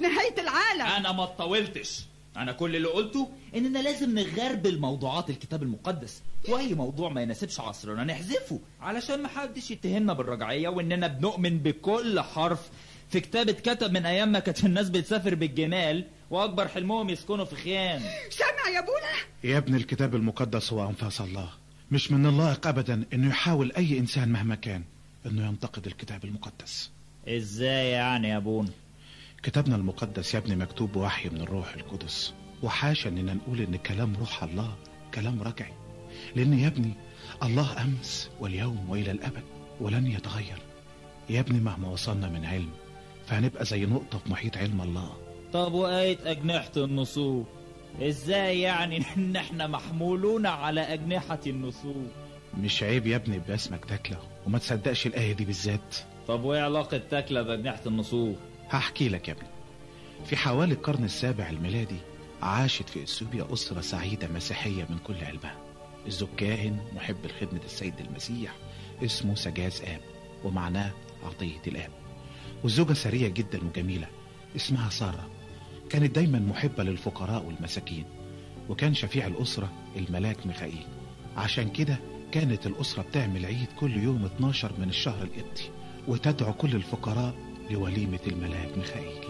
نهاية العالم انا ما طولتش انا كل اللي قلته اننا لازم نغربل موضوعات الكتاب المقدس واي موضوع ما يناسبش عصرنا نحذفه علشان ما حدش يتهمنا بالرجعيه واننا بنؤمن بكل حرف في كتاب اتكتب من ايام ما كانت الناس بتسافر بالجمال واكبر حلمهم يسكنوا في خيام سامع يا ابونا يا ابن الكتاب المقدس هو أنفاس الله مش من اللائق أبدا أنه يحاول أي إنسان مهما كان أنه ينتقد الكتاب المقدس ازاي يعني يا ابونا كتابنا المقدس يا ابني مكتوب بوحي من الروح القدس وحاشا اننا نقول ان كلام روح الله كلام رجعي لان يا ابني الله امس واليوم والى الابد ولن يتغير يا ابني مهما وصلنا من علم فهنبقى زي نقطة في محيط علم الله طب وآية أجنحة النسور ازاي يعني ان احنا محمولون على أجنحة النسور مش عيب يا ابني يبقى اسمك تكلة وما تصدقش الآية دي بالذات طب وايه علاقة تاكلة بأجنحة النسور هحكي لك يا ابني في حوالي القرن السابع الميلادي عاشت في اثيوبيا أسرة سعيدة مسيحية من كل قلبها الزوج كاهن محب لخدمة السيد المسيح اسمه سجاز آب ومعناه عطية الآب والزوجة سرية جدا وجميلة اسمها سارة كانت دايما محبة للفقراء والمساكين وكان شفيع الأسرة الملاك ميخائيل عشان كده كانت الأسرة بتعمل عيد كل يوم 12 من الشهر القبطي وتدعو كل الفقراء لوليمة الملاك ميخائيل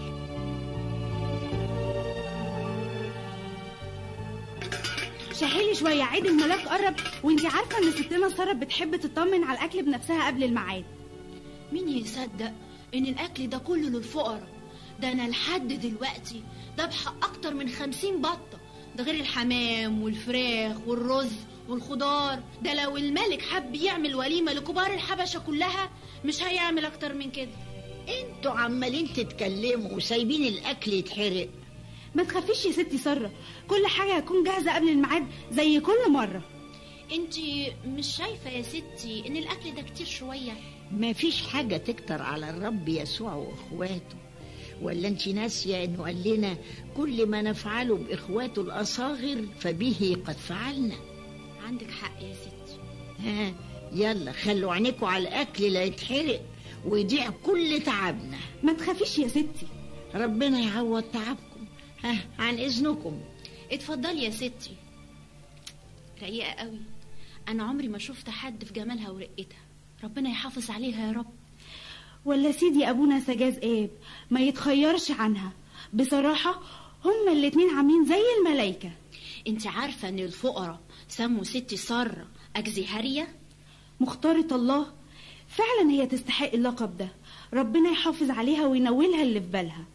شهيلي شوية عيد الملاك قرب وانتي عارفة ان ستنا سارة بتحب تطمن على الأكل بنفسها قبل الميعاد مين يصدق ان الاكل ده كله للفقراء ده انا لحد دلوقتي ذبح اكتر من خمسين بطة ده غير الحمام والفراخ والرز والخضار ده لو الملك حب يعمل وليمة لكبار الحبشة كلها مش هيعمل اكتر من كده انتوا عمالين تتكلموا وسايبين الاكل يتحرق ما تخافيش يا ستي سارة كل حاجة هتكون جاهزة قبل الميعاد زي كل مرة انتي مش شايفة يا ستي ان الاكل ده كتير شوية ما فيش حاجة تكتر على الرب يسوع واخواته ولا انت ناسية انه قال لنا كل ما نفعله باخواته الاصاغر فبه قد فعلنا عندك حق يا ستي ها يلا خلوا عينيكوا على الاكل لا يتحرق ويضيع كل تعبنا ما تخافيش يا ستي ربنا يعوض تعبكم ها عن اذنكم اتفضلي يا ستي رقيقة قوي انا عمري ما شفت حد في جمالها ورقتها ربنا يحافظ عليها يا رب ولا سيدي أبونا سجاز آب ما يتخيرش عنها بصراحة هما الاتنين عاملين زي الملايكة انت عارفة ان الفقراء سموا ستي سارة أجزهارية مختارة الله فعلا هي تستحق اللقب ده ربنا يحافظ عليها وينولها اللي في بالها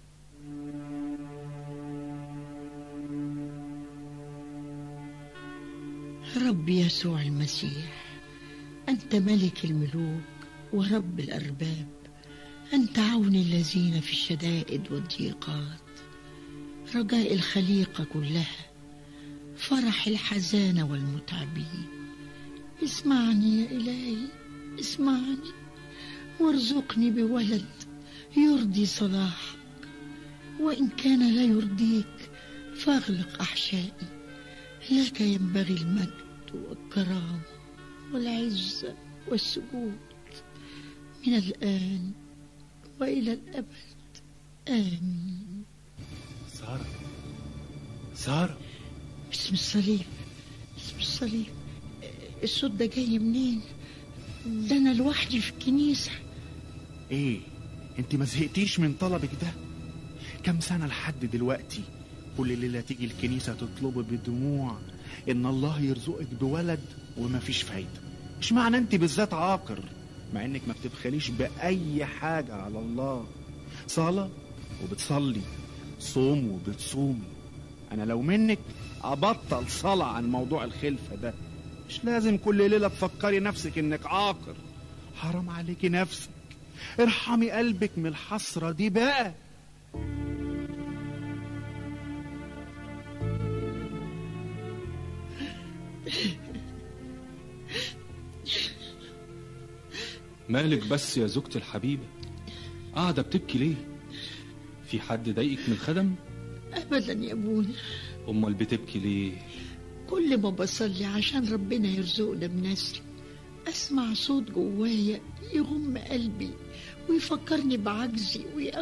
رب يسوع المسيح أنت ملك الملوك ورب الأرباب أنت عون الذين في الشدائد والضيقات رجاء الخليقة كلها فرح الحزانة والمتعبين اسمعني يا إلهي اسمعني وارزقني بولد يرضي صلاحك وإن كان لا يرضيك فاغلق أحشائي لك ينبغي المجد والكرامة والعزة والسجود من الآن وإلى الأبد آمين سارة سارة اسم الصليب اسم الصليب الصوت ده جاي منين ده أنا لوحدي في الكنيسة ايه انت ما زهقتيش من طلبك ده كم سنة لحد دلوقتي كل ليلة تيجي الكنيسة تطلبي بدموع ان الله يرزقك بولد وما فيش فايدة مش معنى انت بالذات عاقر مع انك ما بتبخليش بأي حاجة على الله صلاة وبتصلي صوم وبتصومي انا لو منك ابطل صلاة عن موضوع الخلفة ده مش لازم كل ليلة تفكري نفسك انك عاقر حرام عليكي نفسك ارحمي قلبك من الحسرة دي بقى مالك بس يا زوجتي الحبيبة قاعدة بتبكي ليه في حد ضايقك من الخدم أبدا يا أبونا أمال بتبكي ليه كل ما بصلي عشان ربنا يرزقنا بنسل أسمع صوت جوايا يغم قلبي ويفكرني بعجزي